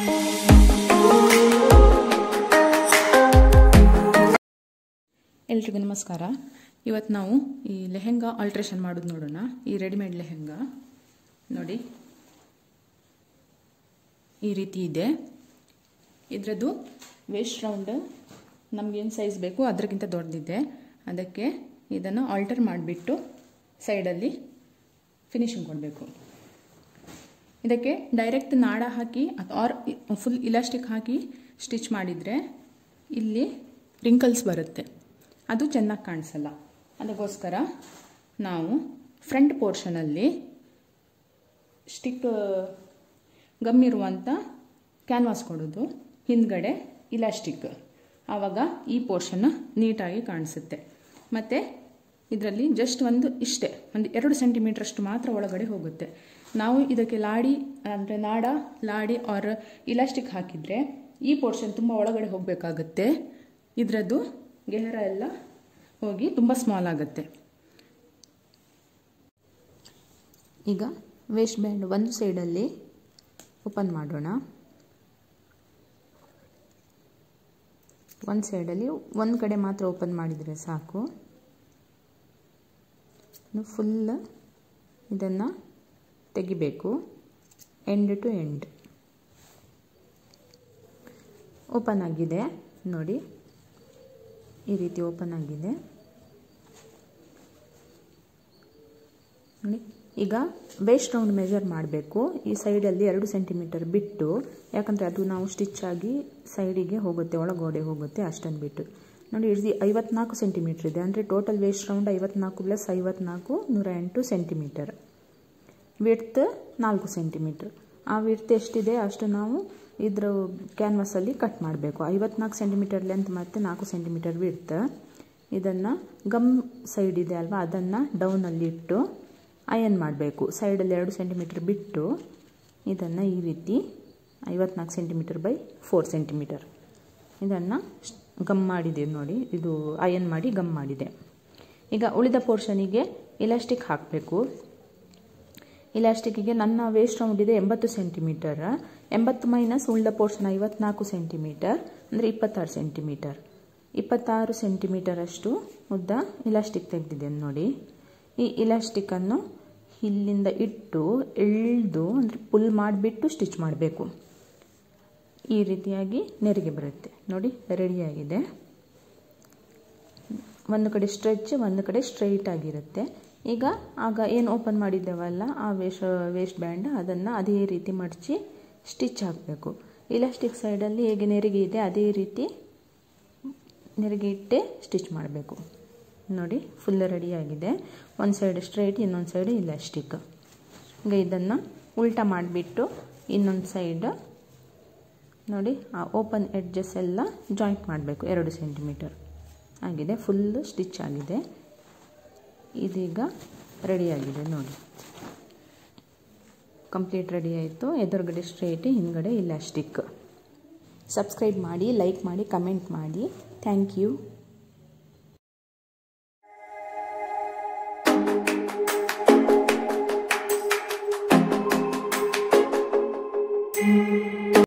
ಎಲ್ರಿಗೂ ನಮಸ್ಕಾರ ಇವತ್ತು ನಾವು ಈ ಲೆಹೆಂಗಾ ಆಲ್ಟ್ರೇಷನ್ ಮಾಡೋದು ನೋಡೋಣ ಈ ರೆಡಿಮೇಡ್ ಲೆಹೆಂಗಾ ನೋಡಿ ಈ ರೀತಿ ಇದೆ ಇದರದ್ದು ವೇಸ್ಟ್ ರೌಂಡ್ ನಮಗೇನು ಸೈಜ್ ಬೇಕು ಅದಕ್ಕಿಂತ ದೊಡ್ಡದಿದೆ ಅದಕ್ಕೆ ಇದನ್ನು ಆಲ್ಟರ್ ಮಾಡಿಬಿಟ್ಟು ಸೈಡಲ್ಲಿ ಫಿನಿಶಿಂಗ್ ಕೊಡಬೇಕು ಇದಕ್ಕೆ ಡೈರೆಕ್ಟ್ ನಾಡ ಹಾಕಿ ಆರ್ ಫುಲ್ ಇಲಾಸ್ಟಿಕ್ ಹಾಕಿ ಸ್ಟಿಚ್ ಮಾಡಿದರೆ ಇಲ್ಲಿ ರಿಂಕಲ್ಸ್ ಬರುತ್ತೆ ಅದು ಚೆನ್ನಾಗಿ ಕಾಣಿಸಲ್ಲ ಅದಕ್ಕೋಸ್ಕರ ನಾವು ಫ್ರಂಟ್ ಪೋರ್ಷನಲ್ಲಿ ಸ್ಟಿಕ್ ಗಮ್ ಇರುವಂಥ ಕ್ಯಾನ್ವಾಸ್ ಕೊಡೋದು ಹಿಂದ್ಗಡೆ ಇಲಾಸ್ಟಿಕ್ ಆವಾಗ ಈ ಪೋರ್ಷನ್ ನೀಟಾಗಿ ಕಾಣಿಸುತ್ತೆ ಮತ್ತು ಇದರಲ್ಲಿ ಜಸ್ಟ್ ಒಂದು ಇಷ್ಟೇ ಒಂದು ಎರಡು ಸೆಂಟಿಮೀಟ್ರಷ್ಟು ಮಾತ್ರ ಒಳಗಡೆ ಹೋಗುತ್ತೆ ನಾವು ಇದಕ್ಕೆ ಲಾಡಿ ಅಂದರೆ ನಾಡ ಲಾಡಿ ಆರ್ ಇಲಾಸ್ಟಿಕ್ ಹಾಕಿದರೆ ಈ ಪೋರ್ಷನ್ ತುಂಬ ಒಳಗಡೆ ಹೋಗಬೇಕಾಗುತ್ತೆ ಇದರದ್ದು ಗೆಹರ ಎಲ್ಲ ಹೋಗಿ ತುಂಬ ಸ್ಮಾಲ್ ಆಗುತ್ತೆ ಈಗ ವೇಸ್ಟ್ ಬ್ಯಾಂಡ್ ಒಂದು ಸೈಡಲ್ಲಿ ಓಪನ್ ಮಾಡೋಣ ಒಂದು ಸೈಡಲ್ಲಿ ಒಂದು ಕಡೆ ಮಾತ್ರ ಓಪನ್ ಮಾಡಿದರೆ ಸಾಕು ಫುಲ್ ಇದನ್ನು ತೆಗಿಬೇಕು ಎಂಡ್ ಟು ಎಂಡ್ ಓಪನ್ ಆಗಿದೆ ನೋಡಿ ಈ ರೀತಿ ಓಪನ್ ಆಗಿದೆ ನೋಡಿ ಈಗ ವೇಸ್ಟ್ ರೌಂಡ್ ಮೆಜರ್ ಮಾಡಬೇಕು ಈ ಸೈಡಲ್ಲಿ ಎರಡು ಸೆಂಟಿಮೀಟರ್ ಬಿಟ್ಟು ಯಾಕಂದರೆ ಅದು ನಾವು ಸ್ಟಿಚ್ ಆಗಿ ಸೈಡಿಗೆ ಹೋಗುತ್ತೆ ಒಳಗೋಡೆ ಹೋಗುತ್ತೆ ಅಷ್ಟನ್ನು ಬಿಟ್ಟು ನೋಡಿ ಇದು ಐವತ್ನಾಲ್ಕು ಸೆಂಟಿಮೀಟರ್ ಇದೆ ಅಂದರೆ ಟೋಟಲ್ ವೇಸ್ಟ್ ರೌಂಡ್ ಐವತ್ನಾಲ್ಕು ಪ್ಲಸ್ ಐವತ್ನಾಲ್ಕು ನೂರ ಎಂಟು ಸೆಂಟಿಮೀಟರ್ ವಿಡ್ತ್ ನಾಲ್ಕು ಸೆಂಟಿಮೀಟ್ರ್ ಆ ವಿಡ್ತ್ ಎಷ್ಟಿದೆ ಅಷ್ಟು ನಾವು ಇದ್ರ ಕ್ಯಾನ್ವಾಸಲ್ಲಿ ಕಟ್ ಮಾಡಬೇಕು ಐವತ್ನಾಲ್ಕು ಸೆಂಟಿಮೀಟರ್ ಲೆಂತ್ ಮತ್ತು ನಾಲ್ಕು ಸೆಂಟಿಮೀಟರ್ ವಿಡ್ತ್ ಇದನ್ನು ಗಮ್ ಸೈಡ್ ಇದೆ ಅಲ್ವಾ ಅದನ್ನು ಡೌನಲ್ಲಿ ಇಟ್ಟು ಅಯನ್ ಮಾಡಬೇಕು ಸೈಡಲ್ಲಿ ಎರಡು ಸೆಂಟಿಮೀಟರ್ ಬಿಟ್ಟು ಇದನ್ನು ಈ ರೀತಿ ಐವತ್ನಾಲ್ಕು ಸೆಂಟಿಮೀಟರ್ ಬೈ ಫೋರ್ ಸೆಂಟಿಮೀಟರ್ ಇದನ್ನು ಗಮ್ ಮಾಡಿದೆ ನೋಡಿ ಇದು ಅಯನ್ ಮಾಡಿ ಗಮ್ ಮಾಡಿದೆ ಈಗ ಉಳಿದ ಪೋರ್ಷನಿಗೆ ಇಲಾಸ್ಟಿಕ್ ಹಾಕಬೇಕು ಇಲಾಸ್ಟಿಕ್ಕಿಗೆ ನನ್ನ ವೇಸ್ಟ್ ರೌಂಡ್ ಇದೆ ಎಂಬತ್ತು ಸೆಂಟಿಮೀಟರ್ ಎಂಬತ್ತು ಮೈನಸ್ ಉಳಿದ ಪೋರ್ಷನ್ ಐವತ್ನಾಲ್ಕು ಸೆಂಟಿಮೀಟರ್ ಅಂದರೆ ಇಪ್ಪತ್ತಾರು ಸೆಂಟಿಮೀಟರ್ ಇಪ್ಪತ್ತಾರು ಸೆಂಟಿಮೀಟರ್ ಅಷ್ಟು ಉದ್ದ ಇಲಾಸ್ಟಿಕ್ ತೆಗೆದಿದ್ದೇನೆ ನೋಡಿ ಈ ಇಲಾಸ್ಟಿಕ್ಕನ್ನು ಇಲ್ಲಿಂದ ಇಟ್ಟು ಎಳ್ದು ಅಂದರೆ ಪುಲ್ ಮಾಡಿಬಿಟ್ಟು ಸ್ಟಿಚ್ ಮಾಡಬೇಕು ಈ ರೀತಿಯಾಗಿ ನೆರಿಗೆ ಬರುತ್ತೆ ನೋಡಿ ರೆಡಿಯಾಗಿದೆ ಒಂದು ಕಡೆ ಸ್ಟ್ರೆಚ್ ಒಂದು ಕಡೆ ಸ್ಟ್ರೈಟ್ ಆಗಿರುತ್ತೆ ಈಗ ಆಗ ಏನು ಓಪನ್ ಮಾಡಿದ್ದೇವಲ್ಲ ಆ ವೇಸ್ಟ್ ವೇಸ್ಟ್ ಬ್ಯಾಂಡ್ ಅದನ್ನು ಅದೇ ರೀತಿ ಮಡಚಿ ಸ್ಟಿಚ್ ಹಾಕಬೇಕು ಇಲಾಸ್ಟಿಕ್ ಸೈಡಲ್ಲಿ ಹೇಗೆ ನೆರಿಗೆ ಇದೆ ಅದೇ ರೀತಿ ನೆರಿಗೆ ಇಟ್ಟೆ ಸ್ಟಿಚ್ ಮಾಡಬೇಕು ನೋಡಿ ಫುಲ್ ರೆಡಿಯಾಗಿದೆ ಒಂದು ಸೈಡ್ ಸ್ಟ್ರೈಟ್ ಇನ್ನೊಂದು ಸೈಡ್ ಇಲಾಸ್ಟಿಕ್ ಈಗ ಇದನ್ನು ಉಲ್ಟಾ ಮಾಡಿಬಿಟ್ಟು ಇನ್ನೊಂದು ಸೈಡ್ ನೋಡಿ ಆ ಓಪನ್ ಎಡ್ಜಸ್ ಎಲ್ಲ ಜಾಯಿಂಟ್ ಮಾಡಬೇಕು ಎರಡು ಸೆಂಟಿಮೀಟರ್ ಆಗಿದೆ ಫುಲ್ಲು ಸ್ಟಿಚ್ ಆಗಿದೆ ಇದೀಗ ರೆಡಿಯಾಗಿದೆ ನೋಡಿ ಕಂಪ್ಲೀಟ್ ರೆಡಿ ಆಯಿತು ಎದುರುಗಡೆ ಸ್ಟ್ರೈಟ್ ಹಿಂದ್ಗಡೆ ಇಲಾಸ್ಟಿಕ್ ಸಬ್ಸ್ಕ್ರೈಬ್ ಮಾಡಿ ಲೈಕ್ ಮಾಡಿ ಕಮೆಂಟ್ ಮಾಡಿ ಥ್ಯಾಂಕ್ ಯು